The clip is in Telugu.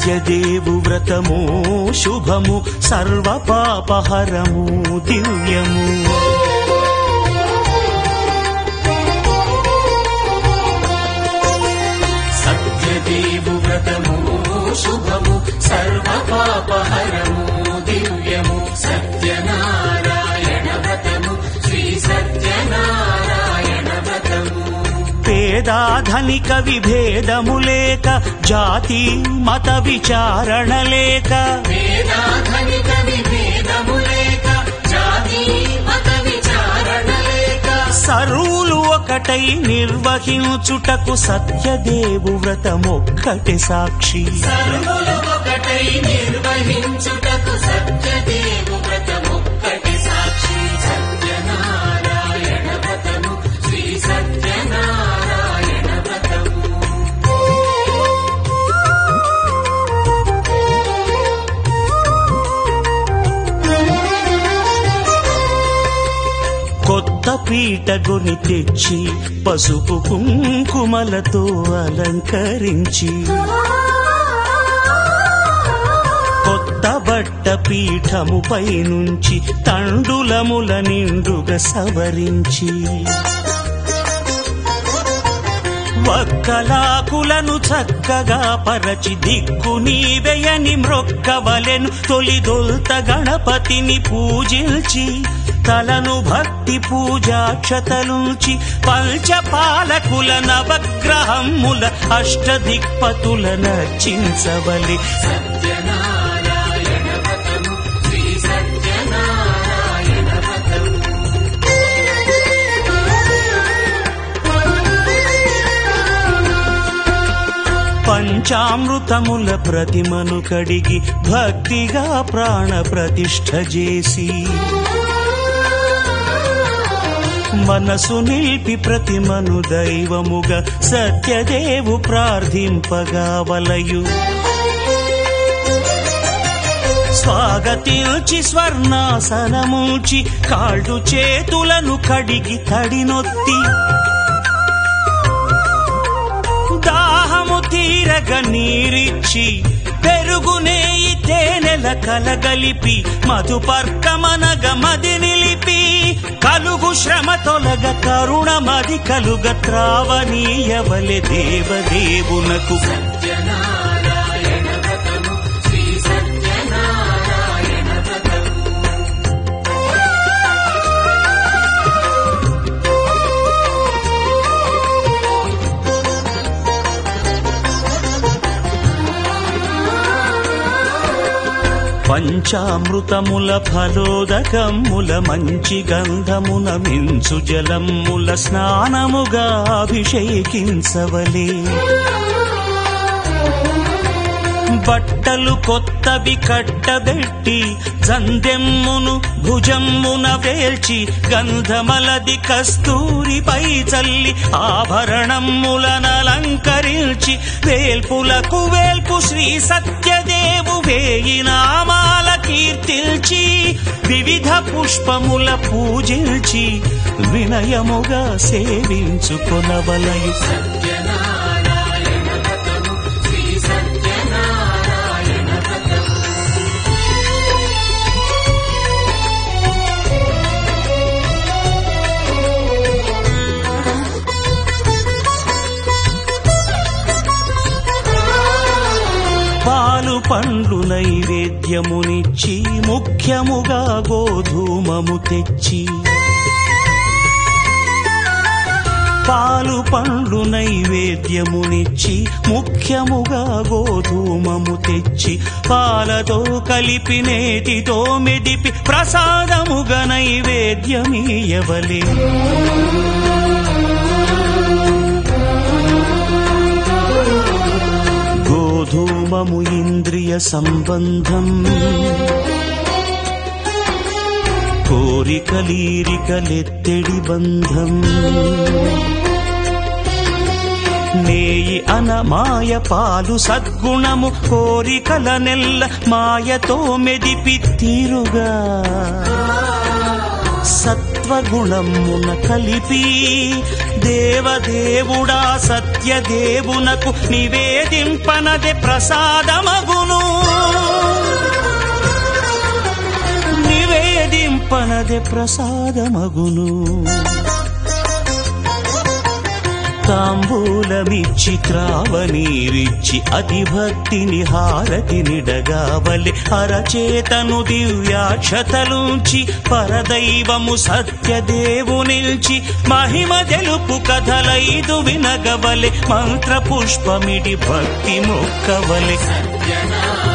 సత్యదేవు వ్రతము శుభము సర్వ పాపహరము దివ్యము సత్యదేవు వ్రతము శుభము సర్వ పాపహరము దివ్యము సత్యనారాయణ వ్రతము శ్రీ సత్యనారాయణ వ్రతము పేదాధనిక విభేదము లేక జాతి మత విచారణ లేక వేదాధనిక విభేదము లేక జాతి మత విచారణ లేక సరువులు ఒకటై నిర్వహించుటకు సత్యదేవు వ్రతమొక్కటి సాక్షి సర్వులు ఒకటై నిర్వహించుటకు సత్యదేవు వ్రతమొక్కటి సాక్షి సత్యనారాయణ వ్రతము శ్రీ సత్యనారాయణ వ్రతము కొత్త పీటగుని తెచ్చి పసుపు కుంకుమలతో అలంకరించి కొత్త బట్ట పీఠముపై నుంచి తండులముల నిండుగా సవరించి వక్కలాకులను చక్కగా పరచి దిక్కు నీవెయని మ్రొక్కవలెను తొలిదొల్త గణపతిని పూజించి తలను భక్తి పూజాక్షతలుంచి పంచపాలకుల నవగ్రహముల అష్టదిక్పతుల నర్చించవలి సత్యనారాయణ వ్రతము శ్రీ సత్యనారాయణ వ్రతము పంచామృతముల ప్రతిమను కడిగి భక్తిగా ప్రాణ ప్రతిష్ఠ చేసి మనసు నిలిపి ప్రతిమను దైవముగా సత్యదేవు ప్రార్థింపగా వలయు స్వాగతించి స్వర్ణాసనముంచి కాళ్ళు చేతులను కడిగి తడినొత్తి దాహము తీరగ నీరిచ్చి పెరుగు నేయి తేనెల కలగలిపి మధుపర్కమనగ మది నిలిపి కలుగు శ్రమ తొలగ కరుణ మది కలుగ త్రావనీయవలె దేవదేవునకు సత్యనారాయణ వ్రతము శ్రీ సత్యనారాయణ వ్రతము పంచామృతముల ఫలోదకముల మంచి గంధమున మించు జలముల స్నానముగా అభిషేకించవలే బట్టలు కొత్తవి కట్టబెట్టి జందెమ్మును భుజమ్మున వేల్చి గంధమలది కస్తూరిపై చల్లి ఆభరణములనలంకరించి వేల్పులకు వేల్పు శ్రీ సత్యదేవు వేయి నామాల కీర్తిల్చి వివిధ పుష్పముల పూజించి వినయముగా సేవించుకొనవలయు సత్యనారాయణ వ్రతము శ్రీ సత్యనారాయణ వ్రతము పాలు పండ్లు నైవేద్యమునిచ్చి ముఖ్యముగా గోధూమము తెచ్చి పాలు పండ్లు నైవేద్యమునిచ్చి ముఖ్యముగా గోధూమము తెచ్చి పాలతో కలిపి నేటితో మెదిపి ప్రసాదముగా నైవేద్యమీయవలే గోధూమము ఇంద్రియ సంబంధం కోరికలీరికలెత్తెడి బంధం నేయి అనమాయ పాలు సద్గుణము కోరికల నెల్ల మాయతో మెదిపి తీరుగా సత్య సత్వగుణమున కలిపి దేవదేవుడా సత్యదేవునకు నివేదింపనదే ప్రసాదమగును నివేదింపనదే ప్రసాదమగును తాంబూలమిచ్చి త్రావనీరిచ్చి అతి భక్తిని హారతి నిడగావలి అరచేతను దివ్యాక్షతలుంచి పరదైవము సత్యదేవునిల్చి మహిమ తెలుపు కథలైదు వినగవలె మంత్ర పుష్పమిడి భక్తి మొక్కవలె సత్యనారాయణ